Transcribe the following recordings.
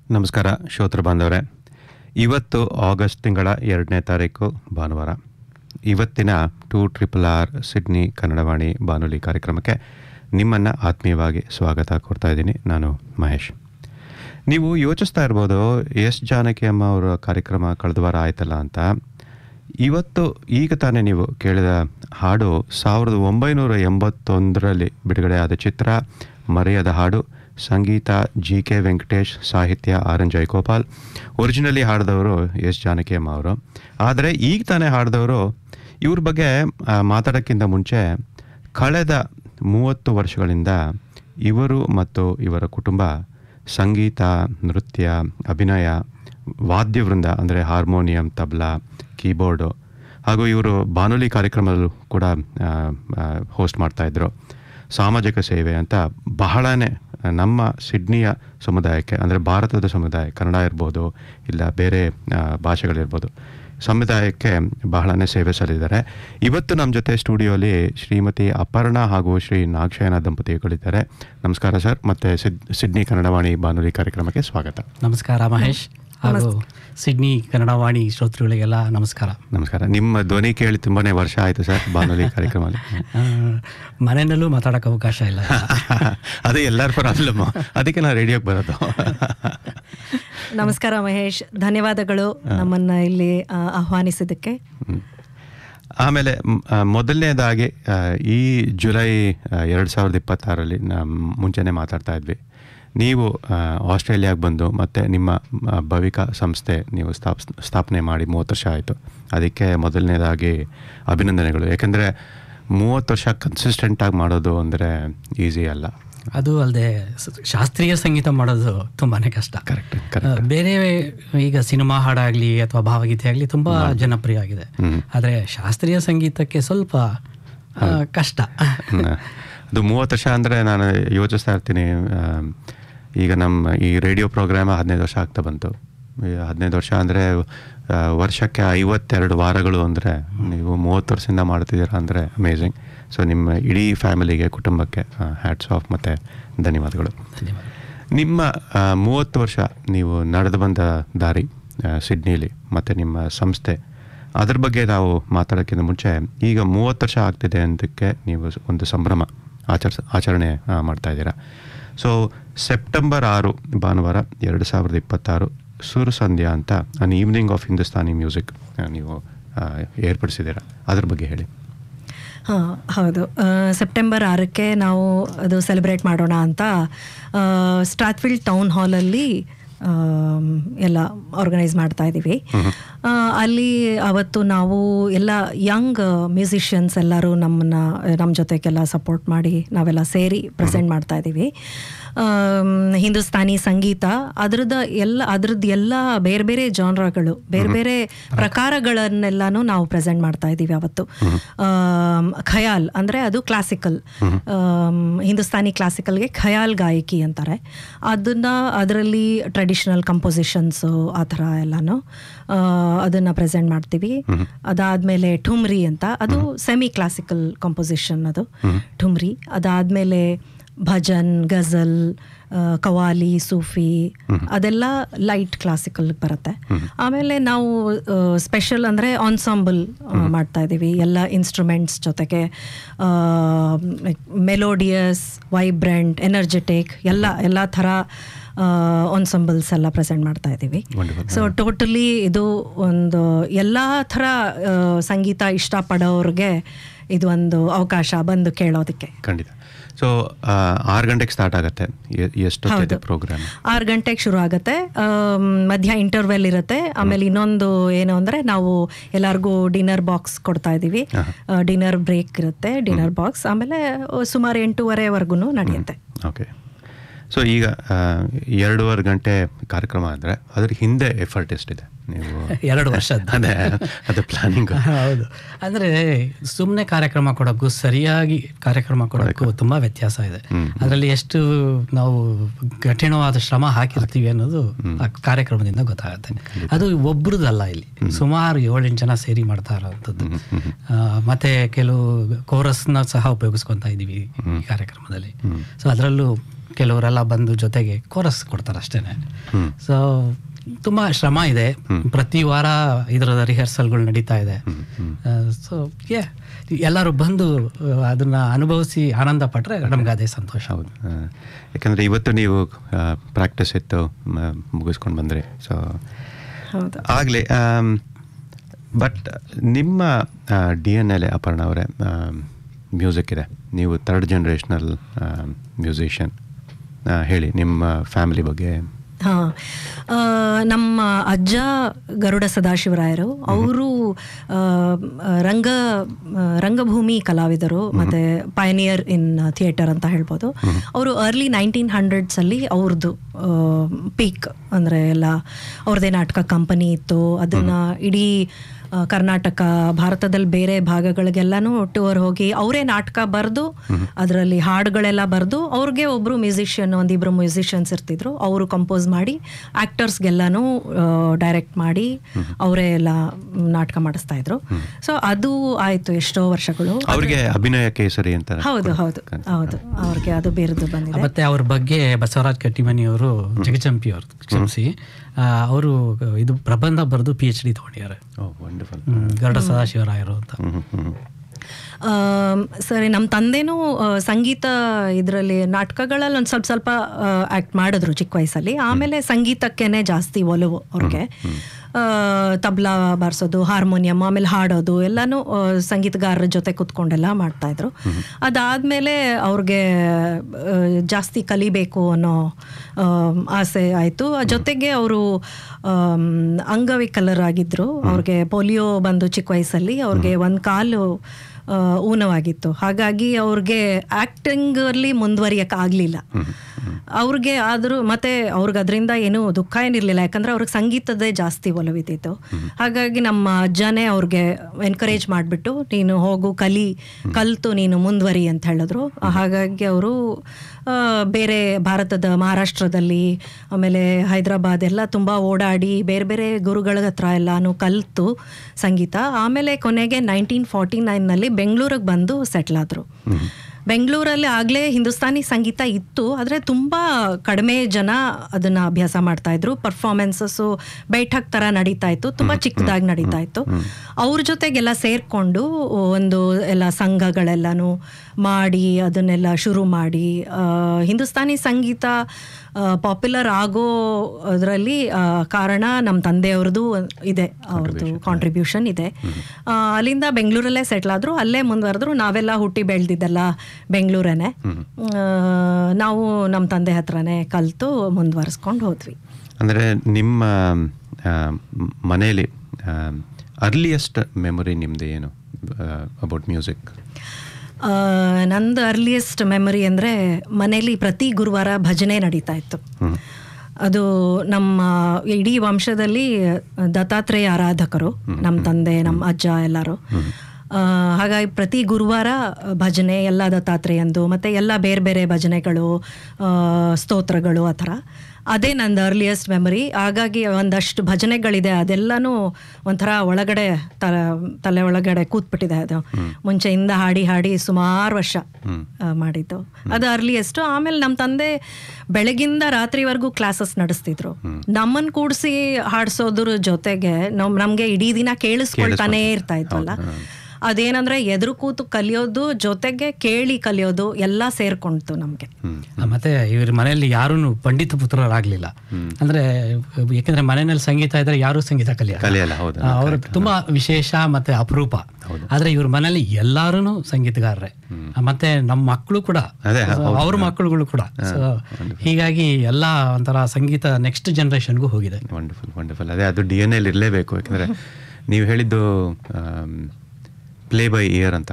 ನಮಸ್ಕಾರ ಶ್ರೋತೃ ಬಾಂಧವರೇ ಇವತ್ತು ಆಗಸ್ಟ್ ತಿಂಗಳ ಎರಡನೇ ತಾರೀಕು ಭಾನುವಾರ ಇವತ್ತಿನ two triple R Sydney Kannadavani ಬಾನುಲಿ ಕಾರ್ಯಕ್ರಮಕ್ಕೆ ನಿಮ್ಮನ್ನು ಆತ್ಮೀಯವಾಗಿ ಸ್ವಾಗತ ಕೊಡ್ತಾ ಇದ್ದೀನಿ ನಾನು ಮಹೇಶ್ ನೀವು ಯೋಚಿಸ್ತಾ ಇರ್ಬೋದು ಎಸ್ ಜಾನಕಿ ಅಮ್ಮ ಅವರ ಕಾರ್ಯಕ್ರಮ ಕಳೆದ ವಾರ ಆಯ್ತಲ್ಲ ಅಂತ ಇವತ್ತು ಈಗ ತಾನೇ ನೀವು ಕೇಳಿದ ಹಾಡು ಸಾವಿರದ ಒಂಬೈನೂರ ಎಂಬತ್ತೊಂದರಲ್ಲಿ ಬಿಡುಗಡೆ ಆದ ಚಿತ್ರ ಮರೆಯದ ಹಾಡು ಸಂಗೀತ ಜಿ ಕೆ ವೆಂಕಟೇಶ್ ಸಾಹಿತ್ಯ ಆರ್ ಎನ್ ಜಯಗೋಪಾಲ್ ಒರಿಜಿನಲಿ ಹಾಡಿದವರು ಎಸ್ ಜಾನಕಿ ಅಮ್ಮ ಅವರು ಆದರೆ ಈಗ ತಾನೇ ಹಾಡಿದವರು ಇವ್ರ ಬಗ್ಗೆ ಆ, ಮಾತಾಡೋಕ್ಕಿಂತ ಮುಂಚೆ ಕಳೆದ ಮೂವತ್ತು ವರ್ಷಗಳಿಂದ ಇವರು ಮತ್ತು ಇವರ ಕುಟುಂಬ ಸಂಗೀತ ನೃತ್ಯ ಅಭಿನಯ ವಾದ್ಯವೃಂದ ಅಂದರೆ ಹಾರ್ಮೋನಿಯಂ ತಬಲಾ ಕೀಬೋರ್ಡು ಹಾಗೂ ಇವರು ಬಾನುಲಿ ಕಾರ್ಯಕ್ರಮದಲ್ಲೂ ಕೂಡ ಹೋಸ್ಟ್ ಮಾಡ್ತಾಯಿದ್ರು ಸಾಮಾಜಿಕ ಸೇವೆ ಅಂತ ಬಹಳನೇ ನಮ್ಮ ಸಿಡ್ನಿಯ ಸಮುದಾಯಕ್ಕೆ ಅಂದರೆ ಭಾರತದ ಸಮುದಾಯ ಕನ್ನಡ ಇರ್ಬೋದು ಇಲ್ಲ ಬೇರೆ ಆ, ಭಾಷೆಗಳಿರ್ಬೋದು ಸಮುದಾಯಕ್ಕೆ ಬಹಳನೇ ಸೇವೆ ಸಲ್ಲಿದ್ದಾರೆ ಇವತ್ತು ನಮ್ಮ ಜೊತೆ ಸ್ಟುಡಿಯೋಲಿ ಶ್ರೀಮತಿ ಅಪರ್ಣಾ ಹಾಗೂ ಶ್ರೀ ನಾಗಶಯನ ದಂಪತಿಗಳಿದ್ದಾರೆ ನಮಸ್ಕಾರ ಸರ್ ಮತ್ತು ಸಿಡ್ ಸಿಡ್ನಿ ಕನ್ನಡವಾಣಿ ಬಾನುಲಿ ಕಾರ್ಯಕ್ರಮಕ್ಕೆ ಸ್ವಾಗತ ನಮಸ್ಕಾರ ಮಹೇಶ್ ಹಾಗೂ ಸಿಡ್ನಿ ಕನ್ನಡವಾಣಿ ಶ್ರೋತೃಗಳಿಗೆಲ್ಲ ನಮಸ್ಕಾರ ನಮಸ್ಕಾರ ನಿಮ್ಮ ಧ್ವನಿ ಕೇಳಿ ತುಂಬಾನೇ ವರ್ಷ ಆಯಿತು ಸರ್ ಬಾನುಲಿ ಕಾರ್ಯಕ್ರಮದಲ್ಲಿ ಆ, ಮನೆಯಲ್ಲೂ ಮಾತಾಡೋಕೆ ಅವಕಾಶ ಇಲ್ಲ ಅದೇ ಎಲ್ಲರ ಪ್ರಾಬ್ಲಮ್ ಅದಕ್ಕೆ ನಾನು ರೇಡಿಯೋಗೆ ಬರೋದು ನಮಸ್ಕಾರ ಮಹೇಶ್ ಧನ್ಯವಾದಗಳು ನಮ್ಮನ್ನ ಇಲ್ಲಿ ಆ, ಆಹ್ವಾನಿಸಿದ್ದಕ್ಕೆ ಹ್ಮ್. ಆಮೇಲೆ ಮ್, ಆ, ಮೊದಲನೇದಾಗಿ ಆ, ಈ ಜುಲೈ ಎರಡು ಸಾವಿರದ ಇಪ್ಪತ್ತಾರಲ್ಲಿ ನಾ ಮುಂಚೆನೇ ಮಾತಾಡ್ತಾ ಇದ್ವಿ ನೀವು ಆ, ಆಸ್ಟ್ರೇಲಿಯಾಗೆ ಬಂದು ಮತ್ತು ನಿಮ್ಮ ಆ, ಭವಿಕ ಸಂಸ್ಥೆ ನೀವು ಸ್ಥಾಪ್ ಸ್ಥಾಪನೆ ಮಾಡಿ ಮೂವತ್ತು ವರ್ಷ ಆಯಿತು ಅದಕ್ಕೆ ಮೊದಲನೇದಾಗಿ ಅಭಿನಂದನೆಗಳು ಯಾಕೆಂದರೆ ಮೂವತ್ತು ವರ್ಷ ಕನ್ಸಿಸ್ಟೆಂಟಾಗಿ ಮಾಡೋದು ಅಂದರೆ ಈಸಿ ಅಲ್ಲ ಅದು ಅಲ್ಲದೆ ಶಾಸ್ತ್ರೀಯ ಸಂಗೀತ ಮಾಡೋದು ತುಂಬಾನೇ ಕಷ್ಟ ಕರೆಕ್ಟ್ ಆ, ಕರೆಕ್ಟ್ ಬೇರೆ ಈಗ ಸಿನಿಮಾ ಹಾಡಾಗ್ಲಿ ಅಥವಾ ಭಾವಗೀತೆ ಆಗಲಿ ತುಂಬಾ ಜನಪ್ರಿಯ ಆಗಿದೆ ಹ್ಮ್. ಆದರೆ ಶಾಸ್ತ್ರೀಯ ಸಂಗೀತಕ್ಕೆ ಸ್ವಲ್ಪ ಆ, ಕಷ್ಟ ಹ್ಮ್. ಅದು ಮೂವತ್ತು ವರ್ಷ ಅಂದರೆ ನಾನು ಯೋಚಿಸ್ತಾ ಇರ್ತೀನಿ ಆ, ಈಗ ನಮ್ಮ ಈ ರೇಡಿಯೋ ಪ್ರೋಗ್ರಾಮ್ ಹದಿನೈದು ವರ್ಷ ಆಗ್ತಾ ಬಂತು ಈ ಹದಿನೈದು ವರ್ಷ ಅಂದರೆ ವರ್ಷಕ್ಕೆ ಐವತ್ತೆರಡು ವಾರಗಳು ಅಂದರೆ ನೀವು ಮೂವತ್ತು ವರ್ಷದಿಂದ ಮಾಡ್ತಿದ್ದೀರಾ ಅಂದರೆ ಅಮೇಝಿಂಗ್ ಸೊ ನಿಮ್ಮ ಇಡೀ ಫ್ಯಾಮಿಲಿಗೆ ಕುಟುಂಬಕ್ಕೆ ಹ್ಯಾಟ್ಸ್ ಆಫ್ ಮತ್ತು ಧನ್ಯವಾದಗಳು ಧನ್ಯವಾದ ನಿಮ್ಮ ಆ, ಮೂವತ್ತು ವರ್ಷ ನೀವು ನಡೆದು ಬಂದ ದಾರಿ ಆ, ಸಿಡ್ನಿಲಿ ಮತ್ತು ನಿಮ್ಮ ಸಂಸ್ಥೆ ಅದ್ರ ಬಗ್ಗೆ ನಾವು ಮಾತಾಡೋಕ್ಕಿಂತ ಮುಂಚೆ ಈಗ ಮೂವತ್ತು ವರ್ಷ ಆಗ್ತಿದೆ ಅಂತಕ್ಕೆ ನೀವು ಒಂದು ಸಂಭ್ರಮ ಆಚರಿಸ ಆಚರಣೆ ಆ, ಮಾಡ್ತಾ ಇದ್ದೀರಾ ಸೊ ಸೆಪ್ಟೆಂಬರ್ ಆರು ಭಾನುವಾರ ಎರಡು ಸಾವಿರದ ಇಪ್ಪತ್ತಾರು ಸುರು ಸಂಧ್ಯಾ ಅಂತ an evening of Hindustani music ನೀವು ಆ, ಏರ್ಪಡಿಸಿದ್ದೀರಾ ಅದ್ರ ಬಗ್ಗೆ ಹೇಳಿ ಹಾಂ ಹೌದು ಆ, ಸೆಪ್ಟೆಂಬರ್ ಆರಕ್ಕೆ ನಾವು ಅದು ಸೆಲೆಬ್ರೇಟ್ ಮಾಡೋಣ ಅಂತ ಆ, ಸ್ಟ್ರಾತ್ಫೀಲ್ಡ್ ಟೌನ್ ಹಾಲಲ್ಲಿ ಆಮ್, ಎಲ್ಲ ಆರ್ಗನೈಸ್ ಮಾಡ್ತಾ ಇದ್ದೀವಿ ಆ, ಅಲ್ಲಿ ಅವತ್ತು ನಾವು ಎಲ್ಲ ಯಂಗ್ ಮ್ಯೂಸಿಷಿಯನ್ಸ್ ಎಲ್ಲರೂ ನಮ್ಮನ್ನ ನಮ್ಮ ಜೊತೆಗೆಲ್ಲ ಸಪೋರ್ಟ್ ಮಾಡಿ ನಾವೆಲ್ಲ ಸೇರಿ ಪ್ರೆಸೆಂಟ್ ಮಾಡ್ತಾ ಇದ್ದೀವಿ ಆಮ್, ಹಿಂದೂಸ್ತಾನಿ ಸಂಗೀತ ಅದ್ರದ್ದು ಎಲ್ಲ ಅದ್ರದ್ದು ಎಲ್ಲ ಬೇರೆ ಬೇರೆ ಜಾನ್ರಾಗಳು ಬೇರೆ ಬೇರೆ ಪ್ರಕಾರಗಳನ್ನೆಲ್ಲಾನು ನಾವು ಪ್ರೆಸೆಂಟ್ ಮಾಡ್ತಾ ಇದ್ದೀವಿ ಅವತ್ತು ಆಮ್, ಖಯಾಲ್ ಅಂದರೆ ಅದು ಕ್ಲಾಸಿಕಲ್ ಹಿಂದೂಸ್ತಾನಿ ಕ್ಲಾಸಿಕಲ್ಗೆ ಖಯಾಲ್ ಗಾಯಕಿ ಅಂತಾರೆ ಅದನ್ನ ಅದರಲ್ಲಿ ಟ್ರೆಡಿಷನಲ್ ಕಂಪೋಸಿಷನ್ಸು ಆ ಥರ ಎಲ್ಲಾನು ಆ, ಅದನ್ನ ಪ್ರೆಸೆಂಟ್ ಮಾಡ್ತೀವಿ ಅದಾದ್ಮೇಲೆ ಠುಮ್ರಿ ಅಂತ ಅದು ಸೆಮಿ ಕ್ಲಾಸಿಕಲ್ ಕಂಪೋಸಿಷನ್ ಅದು ಠುಮ್ರಿ ಅದಾದ್ಮೇಲೆ ಭಜನ್ ಗಜಲ್ ಆ, ಕವಾಲಿ ಸೂಫಿ ಅದೆಲ್ಲ ಲೈಟ್ ಕ್ಲಾಸಿಕಲ್ ಬರುತ್ತೆ ಆಮೇಲೆ ನಾವು ಸ್ಪೆಷಲ್ ಅಂದರೆ ಆನ್ಸಾಂಬಲ್ ಮಾಡ್ತಾ ಇದ್ದೀವಿ ಎಲ್ಲ ಇನ್ಸ್ಟ್ರೂಮೆಂಟ್ಸ್ ಜೊತೆಗೆ ಮೆಲೋಡಿಯಸ್ ವೈಬ್ರೆಂಟ್ ಎನರ್ಜೆಟಿಕ್ ಎಲ್ಲ ಎಲ್ಲ ಥರ ಆನ್ಸಂಬಲ್ಸ್ ಎಲ್ಲ ಪ್ರೆಸೆಂಟ್ ಮಾಡ್ತಾ ಇದ್ದೀವಿ Wonderful. ಸೊ ಟೋಟಲಿ ಇದು ಒಂದು ಎಲ್ಲ ಥರ ಆ, ಸಂಗೀತ ಇಷ್ಟಪಡೋರಿಗೆ ಇದು ಒಂದು ಅವಕಾಶ ಬಂದು ಕೇಳೋದಕ್ಕೆ ಖಂಡಿತ ಸೊ ಆರು ಗಂಟೆಗೆ ಸ್ಟಾರ್ಟ್ ಆಗುತ್ತೆ ಎ- ಎಷ್ಟೊತ್ತಿದೆ ಪ್ರೋಗ್ರಾಮ್ ಆರು ಗಂಟೆಗೆ ಶುರು ಆಗುತ್ತೆ ಆಮ್, ಮಧ್ಯ ಇಂಟರ್ವೆಲ್ ಇರುತ್ತೆ ಆಮೇಲೆ ಇನ್ನೊಂದು ಏನು ಅಂದರೆ ನಾವು ಎಲ್ಲರಿಗೂ ಡಿನ್ನರ್ ಬಾಕ್ಸ್ ಕೊಡ್ತಾ ಇದ್ದೀವಿ ಡಿನ್ನರ್ ಬ್ರೇಕ್ ಇರುತ್ತೆ ಡಿನ್ನರ್ ಬಾಕ್ಸ್ ಆಮೇಲೆ ಸುಮಾರು ಎಂಟೂವರೆವರೆಗೂ ನಡೆಯುತ್ತೆ ಓಕೆ ಸೊ ಈಗ ಆ, ಎರಡೂವರೆ ಗಂಟೆ ಕಾರ್ಯಕ್ರಮ ಅಂದರೆ ಅದ್ರ ಹಿಂದೆ ಎಫರ್ಟ್ ಎಷ್ಟಿದೆ ನೀವು ಎರಡು ವರ್ಷದ್ದು ಅದೇ ಅದು ಪ್ಲಾನಿಂಗ್ ಹೌದು ಅಂದ್ರೆ ಸುಮ್ಮನೆ ಕಾರ್ಯಕ್ರಮ ಕೊಡೋಕ್ಕೂ ಸರಿಯಾಗಿ ಕಾರ್ಯಕ್ರಮ ಕೊಡೋಕ್ಕೂ ತುಂಬಾ ವ್ಯತ್ಯಾಸ ಇದೆ ಅದರಲ್ಲಿ ಎಷ್ಟು ನಾವು ಕಠಿಣವಾದ ಶ್ರಮ ಹಾಕಿರ್ತೀವಿ ಅನ್ನೋದು ಆ ಕಾರ್ಯಕ್ರಮದಿಂದ ಗೊತ್ತಾಗುತ್ತೆ ಅದು ಒಬ್ರದಲ್ಲ ಇಲ್ಲಿ ಸುಮಾರು ಏಳೆಂಟು ಜನ ಸೇರಿ ಮಾಡ್ತಾ ಇರೋವಂಥದ್ದು ಆ, ಮತ್ತೆ ಕೆಲವು ಕೋರಸ್ನ ಸಹ ಉಪಯೋಗಿಸ್ಕೊತಾ ಇದೀವಿ ಈ ಕಾರ್ಯಕ್ರಮದಲ್ಲಿ ಸೊ ಅದರಲ್ಲೂ ಕೆಲವರೆಲ್ಲ ಬಂದು ಜೊತೆಗೆ ಕೋರಸ್ ಕೊಡ್ತಾರೆ ಅಷ್ಟೇನೆ ಸೊ ತುಂಬಾ ಶ್ರಮ ಇದೆ ಪ್ರತಿ ವಾರ ಇದರ ರಿಹರ್ಸಲ್ಗಳು ನಡೀತಾ ಇದೆ ಸೊ ಯೇ ಎಲ್ಲರೂ ಬಂದು ಆ, ಅದನ್ನ ಅನುಭವಿಸಿ ಆನಂದ ಪಟ್ರೆ ನಮ್ಗೆ ಅದೇ ಸಂತೋಷ ಹೌದು ಆ, ಯಾಕಂದ್ರೆ ಇವತ್ತು ನೀವು ಪ್ರಾಕ್ಟೀಸ್ ಇತ್ತು ಮ- ಮುಗಿಸ್ಕೊಂಡು ಬಂದ್ರಿ ಸೊ ಹೌದು ಆಗಲಿ ಬಟ್ ನಿಮ್ಮ ಡಿ ಎನ್ ಎಲ್ ಅಪರ್ಣ ಅವರೇ ಮ್ಯೂಸಿಕ್ ಇದೆ ನೀವು ಥರ್ಡ್ ಜನ್ರೇಷನಲ್ ಮ್ಯೂಸಿಷಿಯನ್ ಹೇಳಿ ನಿಮ್ಮ ಫ್ಯಾಮಿಲಿ ಬಗ್ಗೆ ಹಾ ಆ, ನಮ್ಮ ಅಜ್ಜ ಗರುಡ ಸದಾಶಿವರಾಯರು ಅವರು ರಂಗ ಆ, ರಂಗಭೂಮಿ ಕಲಾವಿದರು ಮತ್ತೆ ಪಯನಿಯರ್ ಇನ್ ಥಿಯೇಟರ್ ಅಂತ ಹೇಳ್ಬೋದು ಅವರು ಅರ್ಲಿ ನೈನ್ಟೀನ್ ಹಂಡ್ರೆಡ್ಸಲ್ಲಿ ಅವ್ರದ್ದು ಪೀಕ್ ಅಂದರೆ ಎಲ್ಲ ಅವ್ರದ್ದೇ ನಾಟಕ ಕಂಪನಿ ಇತ್ತು ಅದನ್ನ ಇಡೀ ಆ, ಕರ್ನಾಟಕ ಭಾರತದಲ್ಲಿ ಬೇರೆ ಭಾಗಗಳಿಗೆಲ್ಲಾನು ಟೂರ್ ಹೋಗಿ ಅವರೇ ನಾಟಕ ಬರೆದು ಅದರಲ್ಲಿ ಹಾಡುಗಳೆಲ್ಲ ಬರೆದು ಅವ್ರಿಗೆ ಒಬ್ರು ಮ್ಯೂಸಿಷಿಯನ್ ಒಂದಿಬ್ರು ಮ್ಯೂಸಿಷಿಯನ್ಸ್ ಇರ್ತಿದ್ರು ಅವರು ಕಂಪೋಸ್ ಮಾಡಿ ಆಕ್ಟರ್ಸ್ಗೆಲ್ಲಾನು ಡೈರೆಕ್ಟ್ ಮಾಡಿ ಅವರೇ ಎಲ್ಲ ನಾಟಕ ಮಾಡಿಸ್ತಾ ಇದ್ರು ಸೊ ಅದು ಆಯ್ತು ಎಷ್ಟೋ ವರ್ಷಗಳು ಅವ್ರಿಗೆ ಅಭಿನಯ ಕೇಸರಿ ಅಂತ ಹೌದು ಹೌದು ಹೌದು ಅವ್ರಿಗೆ ಅದು ಬೇರೆದು ಬಂದಿದೆ ಮತ್ತೆ ಅವ್ರ ಬಗ್ಗೆ ಬಸವರಾಜ್ ಕಟ್ಟಿಮನಿ ಅವರು ಜಗಜಂಪಿ ಅವರು ಕ್ಷಮಿಸಿ ಅವರು ಇದು ಪ್ರಬಂಧ ಬರೆದು ಪಿ ಎಚ್ ಡಿ ತಗೊಂಡಿದ್ದಾರೆ ಓ ವಂಡರ್ಫುಲ್ ಹ್ಮ್, ಗರುಡ ಸದಾಶಿವರಾಯರು ಅಂತ ಹ್ಞೂ ಹ್ಞೂ ಆಮ್, ಸರಿ ನಮ್ಮ ತಂದೆನೂ ಆ, ಸಂಗೀತ ಇದರಲ್ಲಿ ನಾಟಕಗಳಲ್ಲಿ ಒಂದು ಸ್ವಲ್ಪ ಸ್ವಲ್ಪ ಆ್ಯಕ್ಟ್ ಮಾಡಿದ್ರು ಚಿಕ್ಕ ವಯಸ್ಸಲ್ಲಿ ಆಮೇಲೆ ಸಂಗೀತಕ್ಕೇನೆ ಜಾಸ್ತಿ ಒಲವು ಅವ್ರಿಗೆ ಆ, ತಬ್ಲಾ ಬಾರಿಸೋದು ಹಾರ್ಮೋನಿಯಂ ಆಮೇಲೆ ಹಾಡೋದು ಎಲ್ಲನೂ ಆ, ಸಂಗೀತಗಾರರ ಜೊತೆ ಕುತ್ಕೊಂಡೆಲ್ಲ ಮಾಡ್ತಾ ಇದ್ರು ಅದಾದಮೇಲೆ ಅವ್ರಿಗೆ ಆ, ಜಾಸ್ತಿ ಕಲಿಬೇಕು ಅನ್ನೋ ಆಮ್, ಆಸೆ ಆಯಿತು ಜೊತೆಗೆ ಅವರು ಅಂಗವಿಕಲರಾಗಿದ್ದರು ಅವ್ರಿಗೆ ಪೋಲಿಯೋ ಬಂದು ಚಿಕ್ಕ ವಯಸ್ಸಲ್ಲಿ ಅವ್ರಿಗೆ ಒಂದು ಕಾಲು ಆ, ಊನವಾಗಿತ್ತು ಹಾಗಾಗಿ ಅವ್ರಿಗೆ ಆ್ಯಕ್ಟಿಂಗ್ ಅಲ್ಲಿ ಮುಂದುವರಿಯಕ್ಕೆ ಆಗಲಿಲ್ಲ ಅವ್ರಿಗೆ ಆದರೂ ಮತ್ತೆ ಅವ್ರಿಗೆ ಅದರಿಂದ ಏನೂ ದುಃಖ ಏನಿರಲಿಲ್ಲ ಯಾಕಂದ್ರೆ ಅವ್ರಿಗೆ ಸಂಗೀತದೇ ಜಾಸ್ತಿ ಒಲವಿದ್ದಿತ್ತು ಹಾಗಾಗಿ ನಮ್ಮ ಅಜ್ಜನೇ ಅವ್ರಿಗೆ ಎನ್ಕರೇಜ್ ಮಾಡಿಬಿಟ್ಟು ನೀನು ಹೋಗು ಕಲಿ ಕಲಿತು ನೀನು ಮುಂದುವರಿ ಅಂತ ಹೇಳಿದ್ರು ಹಾಗಾಗಿ ಅವರು ಬೇರೆ ಭಾರತದ ಮಹಾರಾಷ್ಟ್ರದಲ್ಲಿ ಆಮೇಲೆ ಹೈದರಾಬಾದ್ ಎಲ್ಲ ತುಂಬ ಓಡಾಡಿ ಬೇರೆ ಬೇರೆ ಗುರುಗಳ ಹತ್ರ ಎಲ್ಲಾನು ಕಲಿತು ಸಂಗೀತ ಆಮೇಲೆ ಕೊನೆಗೆ ನೈನ್ಟೀನ್ ಫಾರ್ಟಿ ನೈನ್ನಲ್ಲಿ ಬೆಂಗಳೂರಿಗೆ ಬಂದು ಸೆಟ್ಲ್ ಆದರು ಬೆಂಗಳೂರಲ್ಲಿ ಆಗಲೇ ಹಿಂದೂಸ್ತಾನಿ ಸಂಗೀತ ಇತ್ತು ಆದರೆ ತುಂಬ ಕಡಿಮೆ ಜನ ಅದನ್ನು ಅಭ್ಯಾಸ ಮಾಡ್ತಾ ಇದ್ರು ಪರ್ಫಾರ್ಮೆನ್ಸಸ್ಸು ಬೈಠಕ್ ಥರ ನಡೀತಾ ಇತ್ತು ತುಂಬ ಚಿಕ್ಕದಾಗಿ ನಡೀತಾ ಇತ್ತು ಅವ್ರ ಜೊತೆಗೆಲ್ಲ ಸೇರಿಕೊಂಡು ಒಂದು ಎಲ್ಲ ಸಂಘಗಳೆಲ್ಲನೂ ಮಾಡಿ ಅದನ್ನೆಲ್ಲ ಶುರು ಮಾಡಿ ಆ, ಹಿಂದೂಸ್ತಾನಿ ಸಂಗೀತ ಪಾಪ್ಯುಲರ್ ಆಗೋ ಅದರಲ್ಲಿ ಕಾರಣ ನಮ್ಮ ತಂದೆಯವ್ರದ್ದು ಇದೆ ಅವ್ರದ್ದು ಕಾಂಟ್ರಿಬ್ಯೂಷನ್ ಇದೆ ಆ, ಅಲ್ಲಿಂದ ಬೆಂಗಳೂರಲ್ಲೇ ಸೆಟ್ಲ್ ಆದ್ರು ಅಲ್ಲೇ ಮುಂದುವರೆದ್ರು ನಾವೆಲ್ಲ ಹುಟ್ಟಿ ಬೆಳೆದಿದ್ದೆಲ್ಲ ಬೆಂಗಳೂರೇ ನಾವು ನಮ್ಮ ತಂದೆ ಹತ್ರನೇ ಕಲಿತು ಮುಂದುವರಿಸ್ಕೊಂಡು ಹೋದ್ವಿ ಅಂದರೆ ನಿಮ್ಮ ಆ, ಮ್- ಮನೆಯಲ್ಲಿ ಅರ್ಲಿಯೆಸ್ಟ್ ಮೆಮೊರಿ ನಿಮ್ಮದು ಏನು ಅಬೌಟ್ ಮ್ಯೂಸಿಕ್ ಆ, ನಂದು ಅರ್ಲಿಯೆಸ್ಟ್ ಮೆಮೊರಿ ಅಂದರೆ ಮನೇಲಿ ಪ್ರತಿ ಗುರುವಾರ ಭಜನೆ ನಡೀತಾ ಇತ್ತು ಅದು ನಮ್ಮ ಇಡೀ ವಂಶದಲ್ಲಿ ದತ್ತಾತ್ರೇಯ ಆರಾಧಕರು ನಮ್ಮ ತಂದೆ ನಮ್ಮ ಅಜ್ಜ ಎಲ್ಲರೂ ಆ, ಹಾಗಾಗಿ ಪ್ರತಿ ಗುರುವಾರ ಭಜನೆ ಎಲ್ಲ ದತ್ತಾತ್ರೇಯಂದು ಮತ್ತು ಎಲ್ಲ ಬೇರೆ ಬೇರೆ ಭಜನೆಗಳು ಆ, ಸ್ತೋತ್ರಗಳು ಆ ಥರ ಅದೇ ನಂದು ಅರ್ಲಿಯೆಸ್ಟ್ ಮೆಮರಿ ಹಾಗಾಗಿ ಒಂದಷ್ಟು ಭಜನೆಗಳಿದೆ ಅದೆಲ್ಲನೂ ಒಂಥರ ಒಳಗಡೆ ತ ತಲೆ ಒಳಗಡೆ ಕೂತ್ಬಿಟ್ಟಿದೆ ಅದು ಮುಂಚೆಯಿಂದ ಹಾಡಿ ಹಾಡಿ ಸುಮಾರು ವರ್ಷ ಆ, ಮಾಡಿದ್ದು ಅದು ಅರ್ಲಿಯೆಸ್ಟ್ ಆಮೇಲೆ ನಮ್ಮ ತಂದೆ ಬೆಳಗಿಂದ ರಾತ್ರಿವರೆಗೂ ಕ್ಲಾಸಸ್ ನಡೆಸ್ತಿದ್ರು ನಮ್ಮನ್ನು ಕೂಡಿಸಿ ಹಾಡ್ಸೋದ್ರ ಜೊತೆಗೆ ನಮ್ ನಮಗೆ ಇಡೀ ದಿನ ಕೇಳಿಸ್ಕೊಳ್ತಾನೇ ಇರ್ತಾ ಇದ್ವಲ್ಲ ಅದೇನಂದ್ರೆ ಎದುರು ಕೂತು ಕಲಿಯೋದು ಜೊತೆಗೆ ಕೇಳಿ ಕಲಿಯೋದು ಎಲ್ಲ ಸೇರ್ಕೊಂತು ನಮಗೆ ಮತ್ತೆ ಇವ್ರ ಮನೆಯಲ್ಲಿ ಯಾರೂ ಪಂಡಿತ ಪುತ್ರರಾಗ್ಲಿಲ್ಲ ಅಂದ್ರೆ ಯಾಕಂದ್ರೆ ಮನೆಯಲ್ಲಿ ಸಂಗೀತ ಇದ್ರೆ ಯಾರು ಸಂಗೀತ ಕಲಿಯಲ್ಲ ಕಲಿಯಲ್ಲ ಹೌದು ಅವರು ತುಂಬಾ ವಿಶೇಷ ಮತ್ತೆ ಅಪರೂಪ ಆದ್ರೆ ಇವ್ರ ಮನೇಲಿ ಎಲ್ಲಾರು ಸಂಗೀತಗಾರರೇ ಮತ್ತೆ ನಮ್ಮ ಮಕ್ಕಳು ಕೂಡ ಅದೇ, ಅವ್ರ ಮಕ್ಕಳುಗಳು ಕೂಡ ಸೊ ಹೀಗಾಗಿ ಎಲ್ಲ ಒಂಥರ ಸಂಗೀತ ನೆಕ್ಸ್ಟ್ ಜನರೇಷನ್ಗೂ ಹೋಗಿದೆ ವಂಡರ್ಫುಲ್ ವಂಡರ್ಫುಲ್ ಅದೇ ಅದು ಡಿ ಎನ್ ಎಲ್ ಇರಲೇಬೇಕು ಯಾಕಂದರೆ ನೀವು ಹೇಳಿದ್ದು ಪ್ಲೇ ಬೈ ಇಯರ್ ಅಂತಾರಲ್ಲ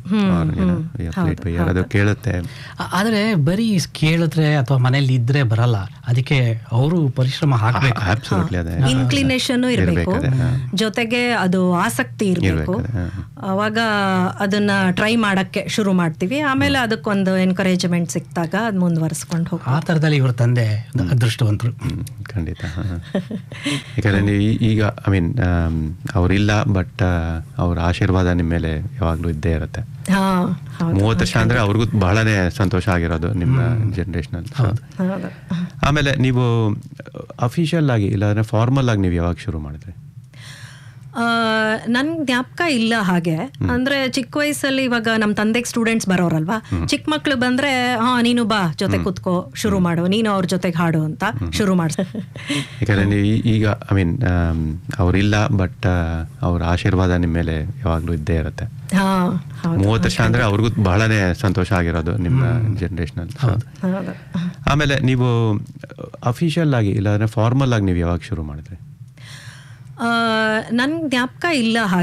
ಯಾರಾದ್ರೂ ಕೇಳುತ್ತೆ ಆ- ಆದ್ರೆ ಬರೀ ಕೇಳಿದ್ರೆ ಅಥವಾ ಮನೇಲಿ ಇದ್ರೆ ಬರಲ್ಲ ಅದಕ್ಕೆ ಅವರು ಪರಿಶ್ರಮ ಹಾಕ್ಬೇಕು ಅಬ್ಸಲ್ಯೂಟ್ಲಿ ಅದೇ ಇನ್ಕ್ಲಿನೇಷನ್ ಇರಬೇಕು ಇರ್ಬೇಕು ಅದೇ, ಹಾ. ಜೊತೆಗೆ ಅದು ಆಸಕ್ತಿ ಇರಬೇಕು ಇರ್ಬೇಕು ಅದೇ, ಹಾ. ಅವಾಗ ಅದನ್ನ ಟ್ರೈ ಮಾಡಕ್ಕೆ ಶುರು ಮಾಡ್ತೀವಿ ಆಮೇಲೆ ಅದಕ್ಕೊಂದು ಎನ್ಕರೇಜ್ಮೆಂಟ್ ಸಿಕ್ತಾಗ ಅದು ಮುಂದುವರಿಸ್ಕೊಂಡು ಹೋಗ್ತೀವಿ ಆ ಥರದಲ್ಲಿ ಇವ್ರ ತಂದೆ ಒಂದು ಅದೃಷ್ಟವಂತರು ಹ್ಮ್, ಖಂಡಿತ ಹ, ಹ. ಯಾಕಂದ್ರೆ ನೀವು ಈ- ಈಗ ಐ ಮೀನ್ ಅವ್ರಿಲ್ಲ ಬಟ್ ಅವ್ರ ಆಶೀರ್ವಾದ ನಿಮ್ಮ ಮೇಲೆ ಯಾವಾಗಲೂ ಇದ್ದೇ ಇರುತ್ತೆ ಹಾ ಹೌದು ಮೂವತ್ತು ವರ್ಷ ಅಂದ್ರೆ ಅವ್ರಿಗೂ ಬಹಳನೇ ಸಂತೋಷ ಆಗಿರೋದು ನಿಮ್ಮ ಜನರೇಷನ್ ಹೌದು ಆಮೇಲೆ ನೀವು ಅಫಿಷಿಯಲ್ ಆಗಿ ಇಲ್ಲಾಂದ್ರೆ ಫಾರ್ಮಲ್ ಆಗಿ ನೀವು ಯಾವಾಗ ಶುರು ಮಾಡಿದ್ರಿ ನನ್ ಜ್ಞಾಪಕ ಇಲ್ಲ ಹಾಗೆ ಅಂದ್ರೆ ಚಿಕ್ಕ ವಯಸ್ಸಲ್ಲಿ ಇವಾಗ ನಮ್ಮ ತಂದೆಗೆ ಸ್ಟೂಡೆಂಟ್ಸ್ ಬರೋರಲ್ವಾ ಚಿಕ್ಕ ಮಕ್ಳು ಬಂದ್ರೆ ಹಾ ನೀನು ಬಾ ಜೊತೆ ಕುತ್ಕೋ ಶುರು ಮಾಡು ನೀನು ಅವ್ರ ಜೊತೆಗೆ ಹಾಡು ಅಂತ ಶುರು ಮಾಡ್ ಯಾಕಂದ್ರೆ ನೀವು ಈ- ಈಗ ಐ ಮೀನ್ ಅವ್ರಿಲ್ಲ ಬಟ್ ಅವ್ರ ಆಶೀರ್ವಾದ ನಿಮ್ಮ ಮೇಲೆ ಯಾವಾಗಲೂ ಇದ್ದೇ ಇರುತ್ತೆ ಹಾ ಹೌದು ಮೂವತ್ತು ವರ್ಷ ಅಂದ್ರೆ ಅವ್ರಿಗೂ ಬಹಳನೇ ಸಂತೋಷ ಆಗಿರೋದು ನಿಮ್ಮ ಜನರೇಷನ್ ಹೌದು ಆಮೇಲೆ ನೀವು ಅಫಿಷಿಯಲ್ ಆಗಿ ಇಲ್ಲಾಂದ್ರೆ ಫಾರ್ಮಲ್ ಆಗಿ ನೀವು ಯಾವಾಗ ಶುರು ಮಾಡಿದ್ರಿ ನನ್ ಜ್ಞಾಪಕ ಇಲ್ಲ ಹಾಗೆ